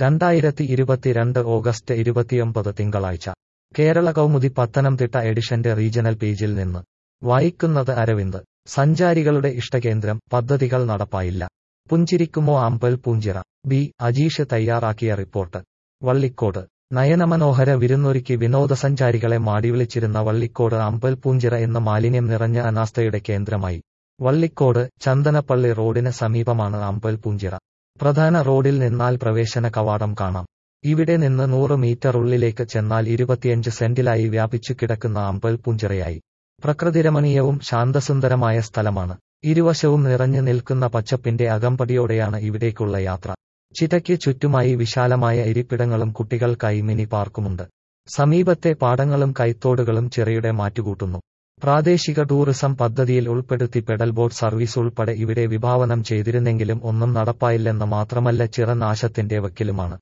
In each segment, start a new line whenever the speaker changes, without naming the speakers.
രണ്ടായിരത്തി ഇരുപത്തിരണ്ട് ഓഗസ്റ്റ് ഇരുപത്തിയൊമ്പത് തിങ്കളാഴ്ച കേരള കൗമുദി പത്തനംതിട്ട എഡിഷന്റെ റീജണൽ പേജിൽ നിന്ന് വായിക്കുന്നത് അരവിന്ദ് സഞ്ചാരികളുടെ ഇഷ്ടകേന്ദ്രം പദ്ധതികൾ നടപ്പായില്ല പുഞ്ചിരിക്കുമോ അമ്പൽ പൂഞ്ചിറ ബി അജീഷ് തയ്യാറാക്കിയ റിപ്പോർട്ട് വള്ളിക്കോട് നയനമനോഹര വിരുന്നൊരുക്കി വിനോദസഞ്ചാരികളെ മാടിവിളിച്ചിരുന്ന വള്ളിക്കോട് അമ്പൽ പൂഞ്ചിറ എന്ന മാലിന്യം നിറഞ്ഞ അനാസ്ഥയുടെ കേന്ദ്രമായി വള്ളിക്കോട് ചന്ദനപ്പള്ളി റോഡിന് സമീപമാണ് അമ്പൽ പൂഞ്ചിറ പ്രധാന റോഡിൽ നിന്നാൽ പ്രവേശന കവാടം കാണാം ഇവിടെ നിന്ന് നൂറ് മീറ്റർ ഉള്ളിലേക്ക് ചെന്നാൽ ഇരുപത്തിയഞ്ച് സെന്റിലായി വ്യാപിച്ചു കിടക്കുന്ന അമ്പൽ പൂഞ്ചിറയായി പ്രകൃതിരമണീയവും ശാന്തസുന്ദരമായ സ്ഥലമാണ് ഇരുവശവും നിറഞ്ഞു നിൽക്കുന്ന പച്ചപ്പിന്റെ അകമ്പടിയോടെയാണ് ഇവിടേക്കുള്ള യാത്ര ചിതയ്ക്ക് ചുറ്റുമായി വിശാലമായ ഇരിപ്പിടങ്ങളും കുട്ടികൾക്കായി മിനി പാർക്കുമുണ്ട് സമീപത്തെ പാടങ്ങളും കൈത്തോടുകളും ചെറിയുടെ മാറ്റുകൂട്ടുന്നു പ്രാദേശിക ടൂറിസം പദ്ധതിയിൽ ഉൾപ്പെടുത്തി പെഡൽ ബോട്ട് സർവീസ് ഉൾപ്പെടെ ഇവിടെ വിഭാവനം ചെയ്തിരുന്നെങ്കിലും ഒന്നും നടപ്പായില്ലെന്ന് മാത്രമല്ല ചിറ നാശത്തിന്റെ വക്കിലുമാണ്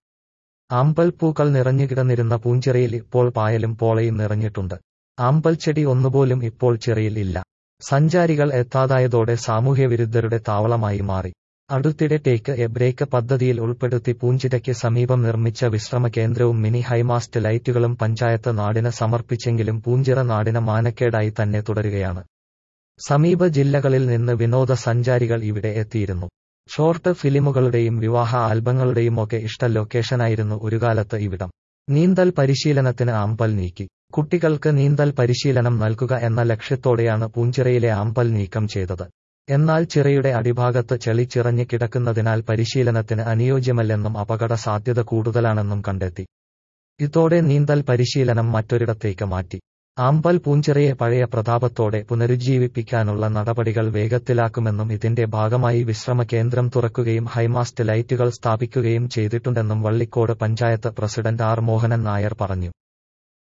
ആമ്പൽ പൂക്കൾ നിറഞ്ഞുകിടന്നിരുന്ന പൂഞ്ചിറയിൽ ഇപ്പോൾ പായലും പോളയും നിറഞ്ഞിട്ടുണ്ട് ആമ്പൽ ചെടി ഒന്നുപോലും ഇപ്പോൾ ചിറയിൽ ഇല്ല സഞ്ചാരികൾ എത്താതായതോടെ സാമൂഹ്യവിരുദ്ധരുടെ താവളമായി മാറി അടുത്തിടെ ടേക്ക് എ ബ്രേക്ക് പദ്ധതിയിൽ ഉൾപ്പെടുത്തി പൂഞ്ചിരയ്ക്ക് സമീപം നിർമ്മിച്ച വിശ്രമ കേന്ദ്രവും മിനി ഹൈമാസ്റ്റ് ലൈറ്റുകളും പഞ്ചായത്ത് നാടിന് സമർപ്പിച്ചെങ്കിലും പൂഞ്ചിറ നാടിന് മാനക്കേടായി തന്നെ തുടരുകയാണ് സമീപ ജില്ലകളിൽ നിന്ന് വിനോദസഞ്ചാരികൾ ഇവിടെ എത്തിയിരുന്നു ഷോർട്ട് ഫിലിമുകളുടെയും വിവാഹ ആൽബങ്ങളുടെയും ഒക്കെ ഇഷ്ട ലൊക്കേഷനായിരുന്നു ഒരുകാലത്ത് ഇവിടം നീന്തൽ പരിശീലനത്തിന് ആമ്പൽ നീക്കി കുട്ടികൾക്ക് നീന്തൽ പരിശീലനം നൽകുക എന്ന ലക്ഷ്യത്തോടെയാണ് പൂഞ്ചിറയിലെ ആമ്പൽ നീക്കം ചെയ്തത് എന്നാൽ ചിറയുടെ അടിഭാഗത്ത് ചെളി ചിറഞ്ഞ് കിടക്കുന്നതിനാൽ പരിശീലനത്തിന് അനുയോജ്യമല്ലെന്നും അപകട സാധ്യത കൂടുതലാണെന്നും കണ്ടെത്തി ഇതോടെ നീന്തൽ പരിശീലനം മറ്റൊരിടത്തേക്ക് മാറ്റി ആമ്പൽ പൂഞ്ചിറയെ പഴയ പ്രതാപത്തോടെ പുനരുജ്ജീവിപ്പിക്കാനുള്ള നടപടികൾ വേഗത്തിലാക്കുമെന്നും ഇതിന്റെ ഭാഗമായി വിശ്രമ കേന്ദ്രം തുറക്കുകയും ഹൈമാസ്റ്റ് ലൈറ്റുകൾ സ്ഥാപിക്കുകയും ചെയ്തിട്ടുണ്ടെന്നും വള്ളിക്കോട് പഞ്ചായത്ത് പ്രസിഡന്റ് ആർ മോഹനൻ നായർ പറഞ്ഞു